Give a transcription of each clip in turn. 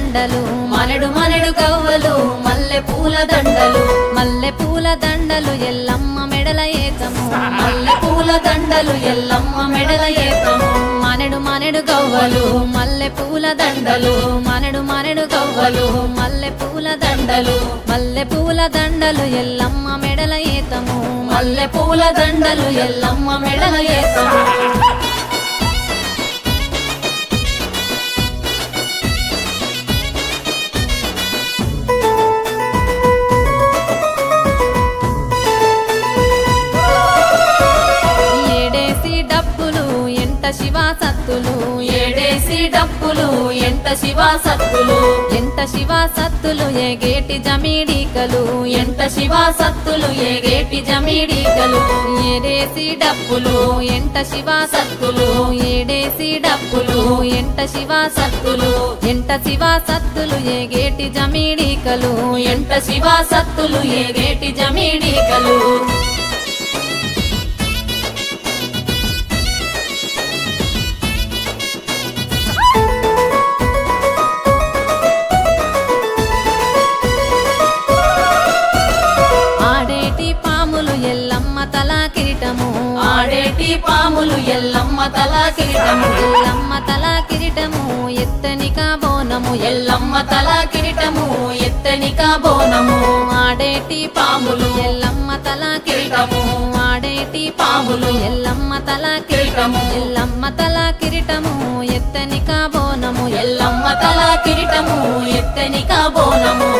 దండలు మనడు మనడు గవ్వలు మల్లె పూల దండలు మల్లె పూల దండలు ఎల్లమ్మ మెడల ఏతము మల్లె పూల దండలు ఎల్లమ్మ మెడల ఏతము మనడు మనడు గవ్వలు మల్లె పూల దండలు మనడు మనడు గవ్వలు మల్లె పూల దండలు మల్లె పూల దండలు ఎల్లమ్మ మెడల ఏతము మల్లె పూల దండలు ఎల్లమ్మ మెడల ఏతము ఏడేసి డప్పులు ఎంత శివా సత్తులు ఏడేసి డప్పులు ఎంత శివా సత్తులు ఎంత శివా సత్తులు ఏగేటి జమీడికలు ఎంత శివా సత్తులు ఏగేటి జమీడికలు ఏడేసి డప్పులు ఎంత శివా సత్తులు ఏడేసి డప్పులు ఎంత శివా సత్తులు ఎంత శివా సత్తులు ఏగేటి జమీడికలు ఎంత శివా సత్తులు ఏగేటి జమీడికలు ఆడేటి పాములు ఎల్లమ్మ తలా కిరీటము ఆడేటి పాములు ఎల్లమ్మ తలా కిరీటము ఎల్లమ్మ తలా కిరీటము ఎత్తనిక బోనము ఎల్లమ్మ తలా కిరీటము ఎత్తనిక బోనము ఆడేటి పాములు ఎల్లమ్మ తలా కిరీటము ఆడేటి పాములు ఎల్లమ్మ తలా కిరీటము ఎల్లమ్మ తలా కిరీటము ఎత్తనిక బోనము ఎల్లమ్మ తలా కిరీటము ఎత్తనిక బోనము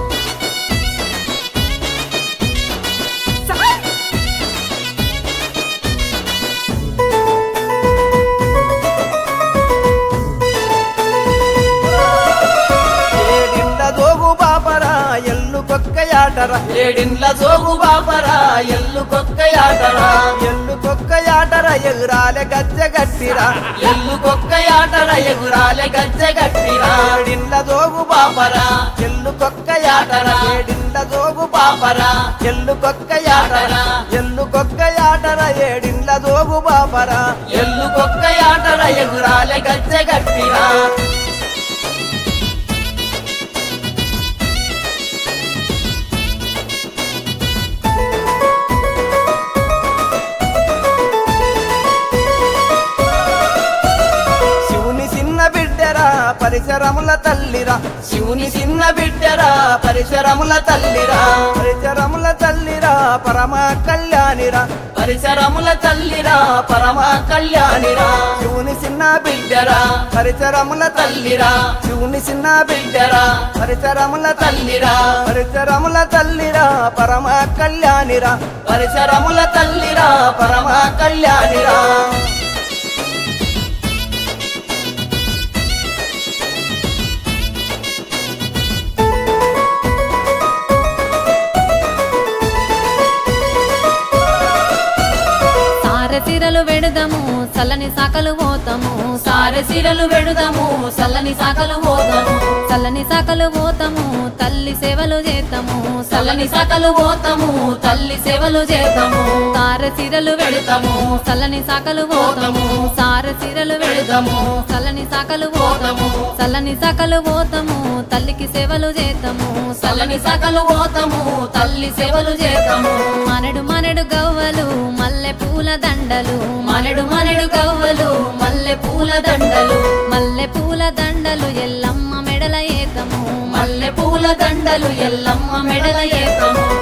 ఏడిండ్ల జోగు బాపరా ఎల్లు కొక్కయాటరా ఏడిండ్ల జోగు బాపరా ఎల్లు కొక్కయాటరా ఎల్లు కొక్కయాటరా ఎగురాలే గజ్జె గట్టిరా ఎల్లు కొక్కయాటర ఎగురాలే గజ్జె గట్టిరా ఏడిండ్ల జోగు బాపరా బాపరా ఎల్లు కొక్కయాటరా ఏడిండ్ల జోగు బాపరా ఎల్లు కొక్కయాటరా ఎల్లు కొక్కయాటరా ఏడిండ్ల జోగు బాపరా ఎల్లు కొక్కయాటర ఎగురాలే గజ్జె గట్టిరా శివుని చిన్న బిడ్డరా పరిసరముల తల్లిరా శివుని చిన్న బిడ్డరా పరిసరముల తల్లిరా పరిసరముల తల్లిరా పరమ కళ్యాణిరా పరిసరముల తల్లిరా పరమ కళ్యాణిరా శివుని చిన్న బిడ్డ బిడ్డరా పరిసరముల తల్లిరా శివుని చిన్న బిడ్డ బిడ్డరా పరిసరముల తల్లిరా పరిసరముల తల్లిరా పరమ కళ్యాణిరా పరిసరముల తల్లిరా పరమ కళ్యాణిరా సారసిరలు వెడుదము సల్లని సాకలు పోతాము సారసిరలు వెడుదము సల్లని సాకలు పోతాము సల్లని సాకలు పోతాము తల్లి సేవలు చేతాము సల్లని సాకలు పోతాము తల్లి సేవలు చేతాము సారసిరలు వెడుతాము సల్లని సాకలు పోతాము సారసిరలు వెడుతాము సల్లని సాకలు పోతాము సల్లని సాకలు పోతాము తల్లికి సేవలు చేతాము సల్లని సాకలు పోతాము తల్లి సేవలు చేతాము మనడు మనడు గవ్వలు మల్లె పూల దండలు మనడు మనడు గవ్వలు మల్లె పూల దండలు మల్లె పూల దండలు ఎల్లమ్మ మెడల ఏతము మల్లె పూల దండలు ఎల్లమ్మ మెడల ఏతము